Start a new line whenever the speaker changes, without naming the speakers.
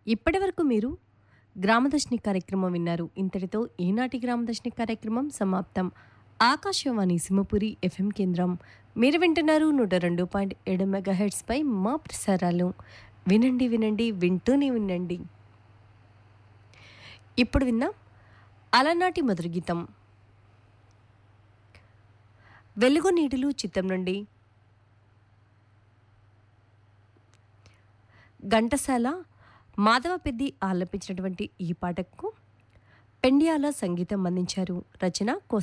ఇప్పటి వరకు మీరు గ్రామదర్శిని కార్యక్రమం విన్నారు ఇంతటితో ఈనాటి గ్రామదర్శిని కార్యక్రమం సమాప్తం ఆకాశవాణి సింహపురి ఎఫ్ఎం కేంద్రం మీరు వింటున్నారు నూట రెండు పాయింట్ ఏడు మెగాహెడ్స్పై మా ప్రసారాలు వినండి వినండి వింటూనే వినండి ఇప్పుడు విందాం అలనాటి మధుర గీతం వెలుగు నీటిలు చిత్తం నుండి ఘంటసాల మాధవ పెద్ది ఆలపించినటువంటి ఈ పాటకు పెండియాల సంగీతం అందించారు రచన కోస